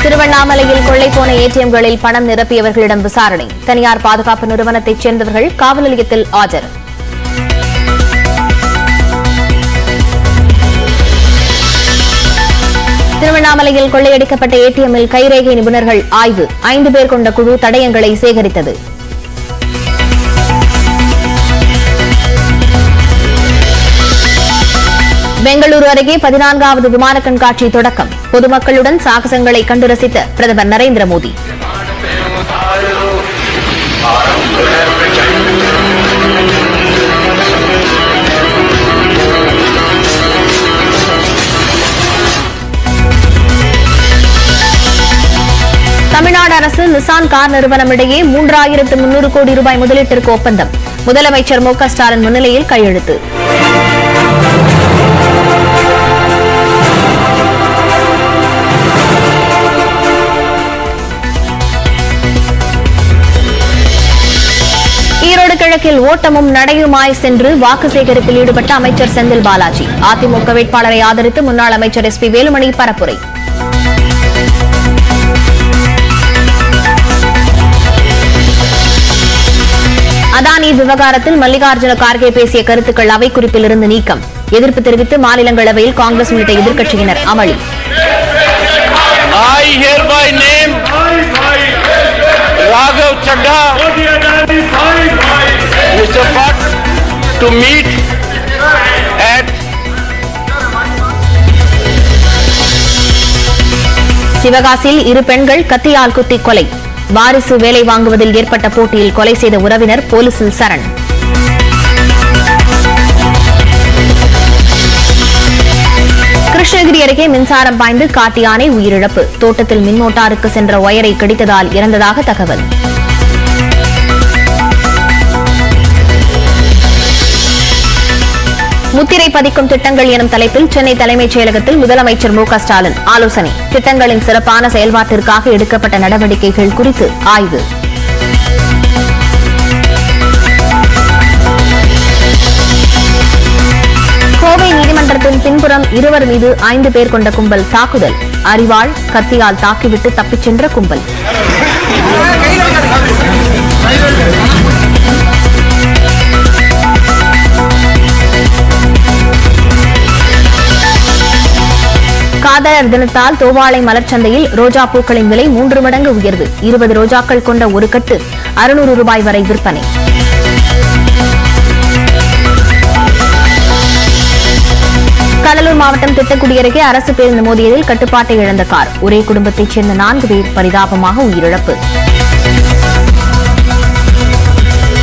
திருவண்ணாமலையில் கொள்ளை போன ஏடிஎம்களில் பணம் நிரப்பியவர்களிடம் விசாரணை தனியார் பாதுகாப்பு நிறுவனத்தைச் சேர்ந்தவர்கள் காவல் நிலையத்தில் ஆஜர் திருவண்ணாமலையில் கொள்ளையடிக்கப்பட்ட ஏடிஎம்மில் கைரேகை நிபுணர்கள் ஆய்வு ஐந்து பேர் கொண்ட குழு தடயங்களை சேகரித்தது பெங்களூரு அருகே பதினான்காவது விமான கண்காட்சி தொடக்கம் பொதுமக்களுடன் சாகசங்களை கண்டு ரசித்த பிரதமர் நரேந்திர மோடி தமிழ்நாடு அரசு நிசான் கார் நிறுவனமிடையே மூன்றாயிரத்து முன்னூறு கோடி ரூபாய் முதலீட்டிற்கு ஒப்பந்தம் முதலமைச்சர் மு க ஸ்டாலின் முன்னிலையில் கையெழுத்து ஈரோடு கிழக்கில் ஓட்டமும் நடையுமாய் சென்று வாக்கு சேகரிப்பில் ஈடுபட்ட அமைச்சர் செந்தில் பாலாஜி அதிமுக வேட்பாளரை ஆதரித்து முன்னாள் அமைச்சர் எஸ் பி வேலுமணி பரப்புரை அதானி விவகாரத்தில் மல்லிகார்ஜுன கார்கே பேசிய கருத்துக்கள் அவை குறிப்பில் இருந்து நீக்கம் எதிர்ப்பு தெரிவித்து மாநிலங்களவையில் காங்கிரஸ் உள்ளிட்ட எதிர்க்கட்சியினர் அமளி I hereby name Raghav Chadda, Mr. Bhatt, to meet at சிவகாசியில் இரு பெண்கள் கத்தியால் குத்தி கொலை வாரிசு வேலை வாங்குவதில் ஏற்பட்ட போட்டியில் கொலை செய்த உறவினர் போலீசில் சரண் கிருஷ்ணகிரி அருகே மின்சாரம் பாய்ந்து காட்டு யானை உயிரிழப்பு தோட்டத்தில் மின் மோட்டாருக்கு சென்ற ஒயரை கடித்ததால் இறந்ததாக தகவல் முத்திரை பதிக்கும் திட்டங்கள் எனும் தலைப்பில் சென்னை தலைமைச் செயலகத்தில் முதலமைச்சர் மு க ஸ்டாலின் ஆலோசனை திட்டங்களின் சிறப்பான செயல்பாட்டிற்காக எடுக்கப்பட்ட நடவடிக்கைகள் குறித்து ஆய்வு கோவை நீதிமன்றத்தின் பின்புறம் இருவர் மீது ஐந்து பேர் கொண்ட கும்பல் தாக்குதல் அரிவாள் கத்தியால் தாக்கிவிட்டு தப்பிச் சென்ற கும்பல் காதலர் தினத்தால் தோவாளை மலர்ச்சந்தையில் ரோஜா பூக்களின் விலை மூன்று மடங்கு உயர்வு இருபது ரோஜாக்கள் கொண்ட ஒரு கட்டு அறுநூறு ரூபாய் வரை விற்பனை கடலூர் மாவட்டம் திட்டக்குடி அருகே அரசு பேருந்து மோதியதில் கட்டுப்பாட்டை இழந்த கார் ஒரே குடும்பத்தைச் சேர்ந்த நான்கு பேர் பரிதாபமாக உயிரிழப்பு